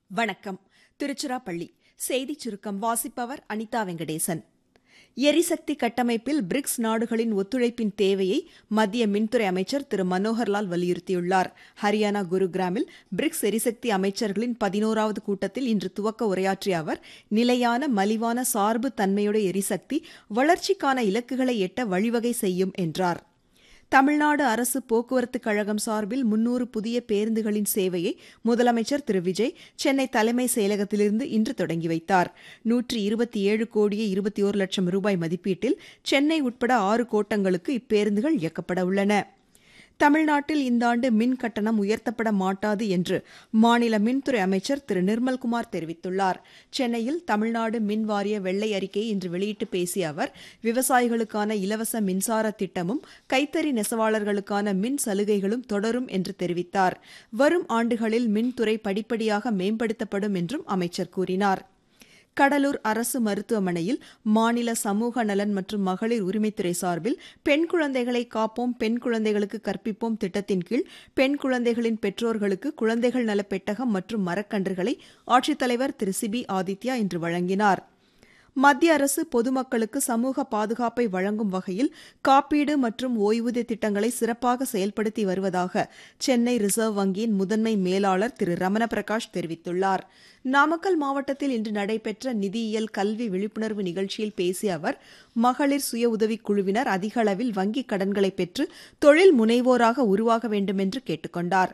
வணக்கம் திருச்சிராப்பள்ளி செய்திச் சுருக்கம் வாசிப்பவர் அனிதா வெங்கடேசன் எரிசக்தி கட்டமைப்பில் பிரிக்ஸ் நாடுகளின் ஒத்துழைப்பின் தேவையை மத்திய மின்துறை அமைச்சர் திரு மனோகர்லால் வலியுறுத்தியுள்ளார் ஹரியானா குருகிராமில் பிரிக்ஸ் எரிசக்தி அமைச்சர்களின் பதினோராவது கூட்டத்தில் இன்று துவக்க உரையாற்றிய அவர் நிலையான மலிவான சார்பு தன்மையுடைய எரிசக்தி வளர்ச்சிக்கான இலக்குகளை எட்ட வழிவகை செய்யும் என்றார் தமிழ்நாடு அரசு போக்குவரத்துக் கழகம் சார்பில் முன்னூறு புதிய பேருந்துகளின் சேவையை முதலமைச்சர் திரு விஜய் சென்னை தலைமை செயலகத்திலிருந்து இன்று தொடங்கி வைத்தார் நூற்றி இருபத்தி ஏழு கோடியே இருபத்தி ஒரு லட்சம் ரூபாய் மதிப்பீட்டில் சென்னை உட்பட ஆறு கோட்டங்களுக்கு இப்பேருந்துகள் இயக்கப்பட உள்ளன தமிழ்நாட்டில் இந்த ஆண்டு மின் கட்டணம் உயர்த்தப்பட மாட்டாது என்று மாநில மின்துறை அமைச்சர் திரு நிர்மல்குமார் தெரிவித்துள்ளார் சென்னையில் தமிழ்நாடு மின் வாரிய வெள்ளை அறிக்கையை இன்று வெளியிட்டு பேசிய அவர் விவசாயிகளுக்கான இலவச மின்சார திட்டமும் கைத்தறி நெசவாளர்களுக்கான மின் சலுகைகளும் தொடரும் என்று தெரிவித்தார் வரும் ஆண்டுகளில் மின்துறை படிப்படியாக மேம்படுத்தப்படும் என்றும் அமைச்சர் கூறினார் கடலூர் அரசு மருத்துவமனையில் மாநில சமூக நலன் மற்றும் மகளிர் உரிமைத்துறை சார்பில் பெண் குழந்தைகளை காப்போம் பெண் குழந்தைகளுக்கு கற்பிப்போம் திட்டத்தின் கீழ் பெண் குழந்தைகளின் பெற்றோர்களுக்கு குழந்தைகள் நல பெட்டகம் மற்றும் மரக்கன்றுகளை ஆட்சித்தலைவர் திரு சிபி ஆதித்யா இன்று வழங்கினார் மத்திய அரசு பொதுமக்களுக்கு சமூக பாதுகாப்பை வழங்கும் வகையில் காப்பீடு மற்றும் ஓய்வூதிய திட்டங்களை சிறப்பாக செயல்படுத்தி வருவதாக சென்னை ரிசர்வ் வங்கியின் முதன்மை மேலாளர் திரு ரமண பிரகாஷ் தெரிவித்துள்ளார் நாமக்கல் மாவட்டத்தில் இன்று நடைபெற்ற நிதியியல் கல்வி விழிப்புணர்வு நிகழ்ச்சியில் பேசிய அவர் மகளிர் சுய உதவிக் குழுவினர் அதிக அளவில் வங்கிக் கடன்களை பெற்று தொழில் முனைவோராக உருவாக வேண்டும் என்று கேட்டுக் கொண்டாா்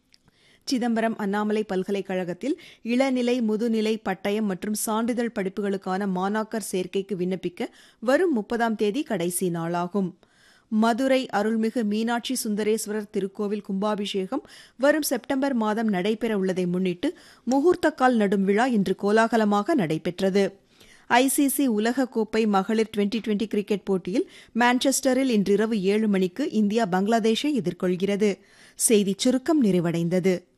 சிதம்பரம் அண்ணாமலை பல்கலைக்கழகத்தில் இளநிலை முதுநிலை பட்டயம் மற்றும் சான்றிதழ் படிப்புகளுக்கான மாணாக்கர் சேர்க்கைக்கு விண்ணப்பிக்க வரும் முப்பதாம் தேதி கடைசி நாளாகும் மதுரை அருள்மிகு மீனாட்சி சுந்தரேஸ்வரர் திருக்கோவில் கும்பாபிஷேகம் வரும் செப்டம்பர் மாதம் நடைபெற உள்ளதை முன்னிட்டு முகூர்த்தக்கால் நடும் விழா இன்று கோலாகலமாக நடைபெற்றது ஐசிசி உலகக்கோப்பை மகளிர் டுவெண்டி டுவெண்டி கிரிக்கெட் போட்டியில் மான்செஸ்டரில் இன்றிரவு ஏழு மணிக்கு இந்தியா பங்களாதேஷை எதிர்கொள்கிறது செய்திச் சுருக்கம் நிறைவடைந்தது